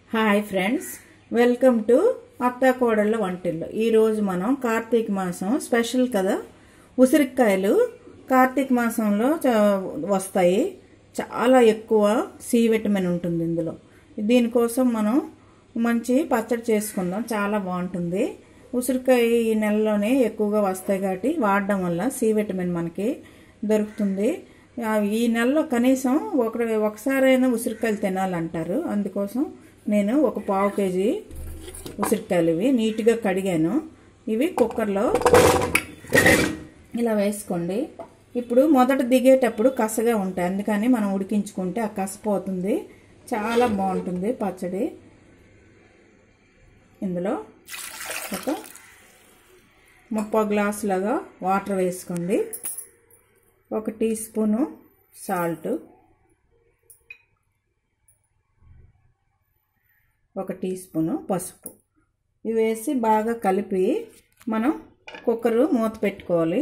hi friends welcome to అత్తా కోడళ్ళ వంటిల్లు ఈరోజు మనం కార్తీక మాసం స్పెషల్ కదా ఉసిరికాయలు కార్తీక మాసంలో చ- వస్తాయి చాలా ఎక్కువ సి విటమిన్ ఉంటుంది ఇందులో దీనికోసం మనం మంచి పచ్చడి చేసుకుందాం చాలా బాగుంటుంది ఉసిరికాయ ఈ నెలలోనే ఎక్కువగా వస్తాయి కాబట్టి వాడడం వల్ల సి విటమిన్ మనకి దొరుకుతుంది ఆ, ఈ నెలలో కనీసం ఒక ఒకసారైనా ఉసిరికాయలు తినాలంటారు అందుకోసం నేను ఒక పావు కేజీ ఉసిరికాయలు ఇవి నీట్గా కడిగాను ఇవి కుక్కర్లో ఇలా వేసుకోండి ఇప్పుడు మొదట దిగేటప్పుడు కసగా ఉంటాయి అందుకని మనం ఉడికించుకుంటే ఆ కస పోతుంది చాలా బాగుంటుంది పచ్చడి ఇందులో ఒక ముప్పై గ్లాసులాగా వాటర్ వేసుకోండి ఒక టీ స్పూను సాల్ట్ ఒక టీ స్పూను పసుపు ఇవి వేసి బాగా కలిపి మనం కుక్కరు మూత పెట్టుకోవాలి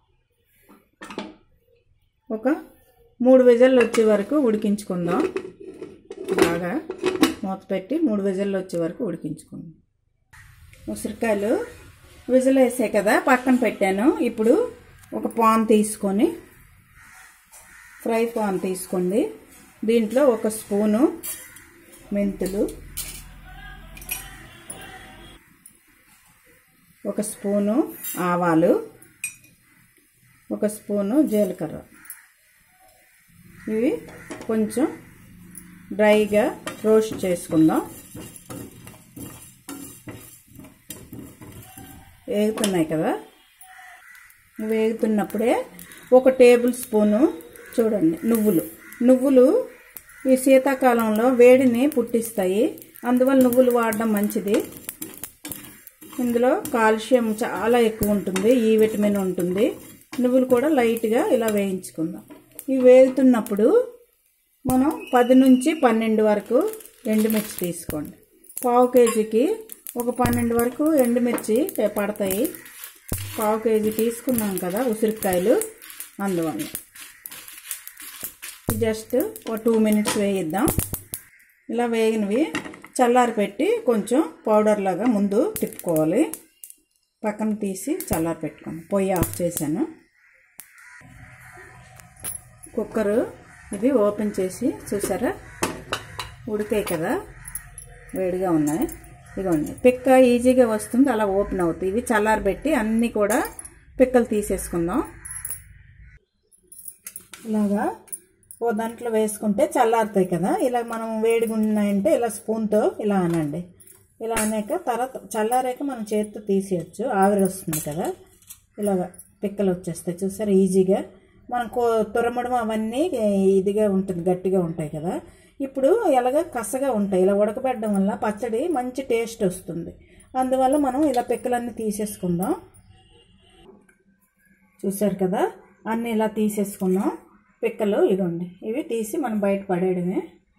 ఒక మూడు విజల్లు వచ్చే వరకు ఉడికించుకుందాం బాగా మూత పెట్టి మూడు విజల్లు వచ్చే వరకు ఉడికించుకుందాం ఉసిరికాయలు విజిల్ వేసాయి కదా పక్కన పెట్టాను ఇప్పుడు ఒక పాన్ తీసుకొని ఫ్రై పాన్ తీసుకోండి దీంట్లో ఒక స్పూను మెంతులు ఒక స్పూను ఆవాలు ఒక స్పూను జీలకర్ర ఇవి కొంచెం డ్రైగా రోస్ట్ చేసుకుందాం వేగుతున్నాయి కదా వేగుతున్నప్పుడే ఒక టేబుల్ స్పూను చూడండి నువ్వులు నువ్వులు ఈ శీతాకాలంలో వేడిని పుట్టిస్తాయి అందువల్ల నువ్వులు వాడడం మంచిది ఇందులో కాల్షియం చాలా ఎక్కువ ఉంటుంది ఈ విటమిన్ ఉంటుంది నువ్వులు కూడా లైట్గా ఇలా వేయించుకుందాం ఇవి వేగుతున్నప్పుడు మనం పది నుంచి పన్నెండు వరకు ఎండుమిర్చి తీసుకోండి పావు కేజీకి ఒక పన్నెండు వరకు ఎండుమిర్చి పడతాయి పావు కేజీ తీసుకున్నాం కదా ఉసిరికాయలు అందువల్ల జస్ట్ ఒక టూ మినిట్స్ వేయిద్దాం ఇలా వేగినవి చల్లారి పెట్టి కొంచెం పౌడర్ లాగా ముందు తిప్పుకోవాలి పక్కన తీసి చల్లారి పెట్టుకోండి పొయ్యి ఆఫ్ చేశాను కుక్కరు ఇది ఓపెన్ చేసి చూసారా ఉడికాయి కదా వేడిగా ఉన్నాయి ఇదిగోండి పిక్క ఈజీగా వస్తుంది అలా ఓపెన్ అవుతుంది ఇవి చల్లారబెట్టి అన్నీ కూడా పిక్కలు తీసేసుకుందాం ఇలాగా ఓ దాంట్లో వేసుకుంటే చల్లారుతాయి కదా ఇలా మనం వేడిగా ఉన్నాయంటే ఇలా స్పూన్తో ఇలా అనండి ఇలా అనేక తర్వాత చల్లారాక మనం చేతితో తీసేయచ్చు ఆవిరి వస్తుంది కదా ఇలాగ పిక్కలు వచ్చేస్తాయి చూసారు ఈజీగా మనం కో తురమడం అవన్నీ ఇదిగా ఉంటుంది గట్టిగా ఉంటాయి కదా ఇప్పుడు ఎలాగ కసగా ఉంటాయి ఇలా ఉడకబెట్టడం వల్ల పచ్చడి మంచి టేస్ట్ వస్తుంది అందువల్ల మనం ఇలా పిక్కలన్నీ తీసేసుకుందాం చూసారు కదా అన్నీ ఇలా తీసేసుకున్నాం పిక్కలు ఇదిగోండి ఇవి తీసి మనం బయట పడేయడమే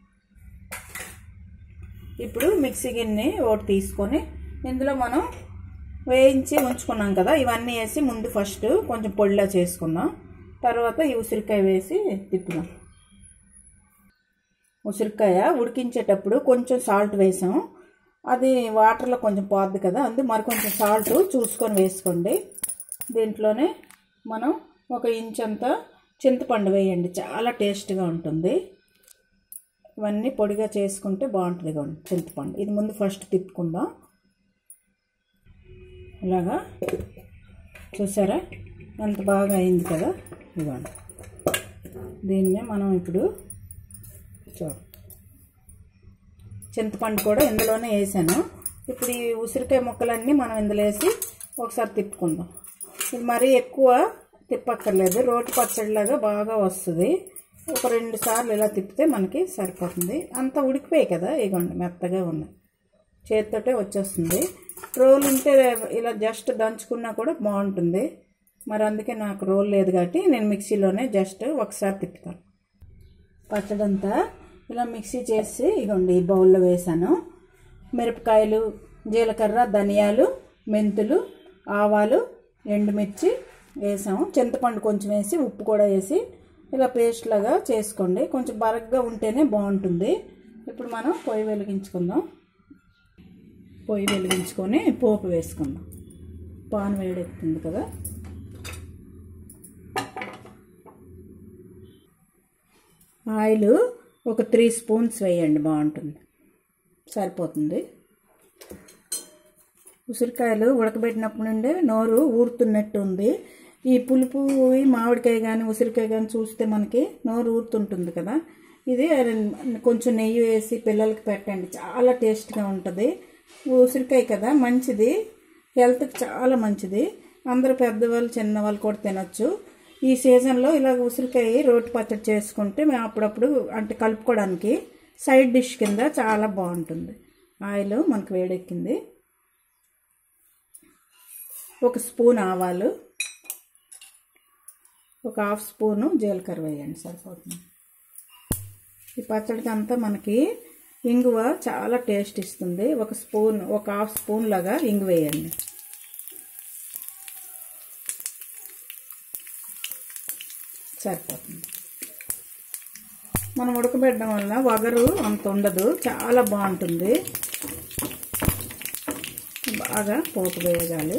ఇప్పుడు మిక్సీ గిన్నె ఒకటి తీసుకొని ఇందులో మనం వేయించి ఉంచుకున్నాం కదా ఇవన్నీ వేసి ముందు ఫస్ట్ కొంచెం పొడిలా చేసుకుందాం తర్వాత ఈ ఉసిరికాయ వేసి తిప్పుదాం ఉసిరికాయ ఉడికించేటప్పుడు కొంచెం సాల్ట్ వేసాం అది వాటర్లో కొంచెం పోద్ది కదా అందు మరి కొంచెం సాల్ట్ చూసుకొని వేసుకోండి దీంట్లోనే మనం ఒక ఇంచ్ అంతా చింతపండు వేయండి చాలా టేస్ట్గా ఉంటుంది ఇవన్నీ పొడిగా చేసుకుంటే బాగుంటుంది ఇదిగోండి చింతపండు ఇది ముందు ఫస్ట్ తిప్పుకుందాం ఇలాగా చూసారా ఎంత బాగా అయింది కదా ఇదిగోండి దీన్నే మనం ఇప్పుడు చూ చింతపండు కూడా ఇందులోనే వేసాను ఇప్పుడు ఈ ఉసిరికాయ ముక్కలన్నీ మనం ఇందులో వేసి ఒకసారి తిప్పుకుందాం ఇది మరీ ఎక్కువ తిప్పక్కర్లేదు రోటి పచ్చడిలాగా బాగా వస్తుంది ఒక రెండు సార్లు ఇలా తిప్పితే మనకి సరిపోతుంది అంతా ఉడికిపోయాయి కదా ఇగోండి మెత్తగా ఉన్నాయి చేతితోటే వచ్చేస్తుంది రోల్ ఉంటే ఇలా జస్ట్ దంచుకున్నా కూడా బాగుంటుంది మరి అందుకే నాకు రోల్ లేదు కాబట్టి నేను మిక్సీలోనే జస్ట్ ఒకసారి తిప్పుతాను పచ్చడంతా ఇలా మిక్సీ చేసి ఇగోండి ఈ బౌల్లో వేసాను మిరపకాయలు జీలకర్ర ధనియాలు మెంతులు ఆవాలు ఎండుమిర్చి వేసాము చింతపండు కొంచెం వేసి ఉప్పు కూడా వేసి ఇలా పేస్ట్ లాగా చేసుకోండి కొంచెం బరగ్గా ఉంటేనే బాగుంటుంది ఇప్పుడు మనం పొయ్యి వెలిగించుకుందాం పొయ్యి వెలిగించుకొని పోపు వేసుకుందాం పాన్ వేడెక్కుతుంది కదా ఆయిల్ ఒక త్రీ స్పూన్స్ వేయండి బాగుంటుంది సరిపోతుంది ఉసిరికాయలు ఉడకబెట్టినప్పుడు నుండి నోరు ఊరుతున్నట్టు ఉంది ఈ పులుపు ఈ మామిడికాయ కానీ ఉసిరికాయ కానీ చూస్తే మనకి నోరు ఊరుతుంటుంది కదా ఇది కొంచెం నెయ్యి వేసి పిల్లలకి పెట్టండి చాలా టేస్ట్గా ఉంటుంది ఉసిరికాయ కదా మంచిది హెల్త్కి చాలా మంచిది అందరూ పెద్దవాళ్ళు చిన్నవాళ్ళు కూడా తినొచ్చు ఈ సీజన్లో ఇలా ఉసిరికాయ రోటి పచ్చడి చేసుకుంటే మేము అప్పుడప్పుడు అంటే కలుపుకోవడానికి సైడ్ డిష్ కింద చాలా బాగుంటుంది ఆయిల్ మనకు వేడెక్కింది ఒక స్పూన్ ఆవాలు ఒక హాఫ్ స్పూను జీలకర్ర వేయండి సరిపోతుంది ఈ పచ్చడికి అంతా మనకి ఇంగువ చాలా టేస్ట్ ఇస్తుంది ఒక స్పూన్ ఒక హాఫ్ స్పూన్ లాగా ఇంగు వేయండి సరిపోతుంది మనం ఉడకబెట్టడం వల్ల వగరు అంత ఉండదు చాలా బాగుంటుంది బాగా పోపు వేయగాలి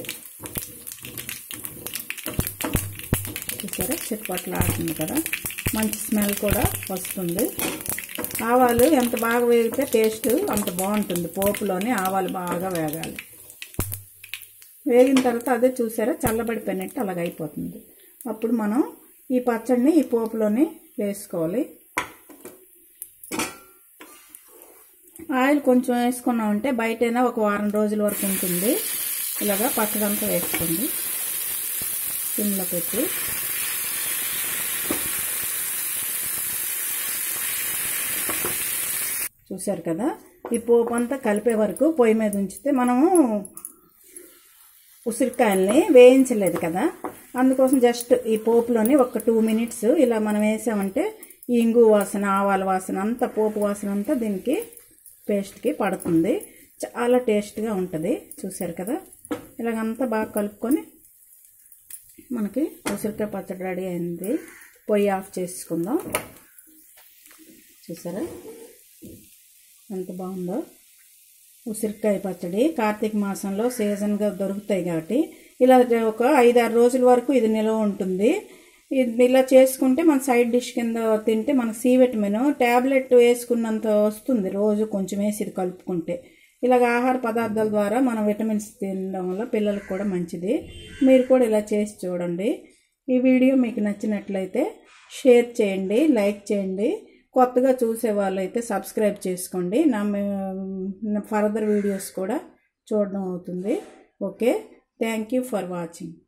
చూసారా చిట్పట్లు ఆడుతుంది కదా మంచి స్మెల్ కూడా వస్తుంది ఆవాలు ఎంత బాగా వేగితే టేస్ట్ అంత బాగుంటుంది పోపులోని ఆవాలు బాగా వేగాలి వేగిన తర్వాత అదే చూసారా చల్లబడిపోయినట్టు అలాగ అయిపోతుంది అప్పుడు మనం ఈ పచ్చడిని ఈ పోపులోని వేసుకోవాలి ఆయిల్ కొంచెం వేసుకున్నామంటే బయటైనా ఒక వారం రోజుల వరకు ఉంటుంది ఇలాగా పచ్చడి అంతా వేసుకోండి సిమ్లో పెట్టి చూశారు కదా ఈ పోపు అంతా కలిపే వరకు పొయ్యి మీద ఉంచితే మనము ఉసిరికాయల్ని వేయించలేదు కదా అందుకోసం జస్ట్ ఈ పోపులోని ఒక టూ మినిట్స్ ఇలా మనం వేసామంటే ఈ ఇంగు వాసన ఆవాల వాసన అంతా పోపు వాసన అంతా దీనికి పేస్ట్కి పడుతుంది చాలా టేస్ట్గా ఉంటుంది చూశారు కదా ఇలాగంతా బాగా కలుపుకొని మనకి ఉసిరికాయ పచ్చడి రెడీ అయింది పొయ్యి ఆఫ్ చేసుకుందాం చూసారా ఎంత బాగుందో ఉసిరికాయ పచ్చడి కార్తీక మాసంలో సీజన్గా దొరుకుతాయి కాబట్టి ఇలా ఒక ఐదారు రోజుల వరకు ఇది నిల్వ ఉంటుంది ఇది ఇలా చేసుకుంటే మన సైడ్ డిష్ కింద తింటే మన సి విటమిన్ ట్యాబ్లెట్ వేసుకున్నంత వస్తుంది రోజు కొంచెం వేసి ఇది కలుపుకుంటే ఇలాగ ఆహార పదార్థాల ద్వారా మనం విటమిన్స్ తినడం వల్ల పిల్లలకు కూడా మంచిది మీరు కూడా ఇలా చేసి చూడండి ఈ వీడియో మీకు నచ్చినట్లయితే షేర్ చేయండి లైక్ చేయండి కొత్తగా చూసే వాళ్ళైతే సబ్స్క్రైబ్ చేసుకోండి నా ఫర్దర్ వీడియోస్ కూడా చూడడం అవుతుంది okay thank you for watching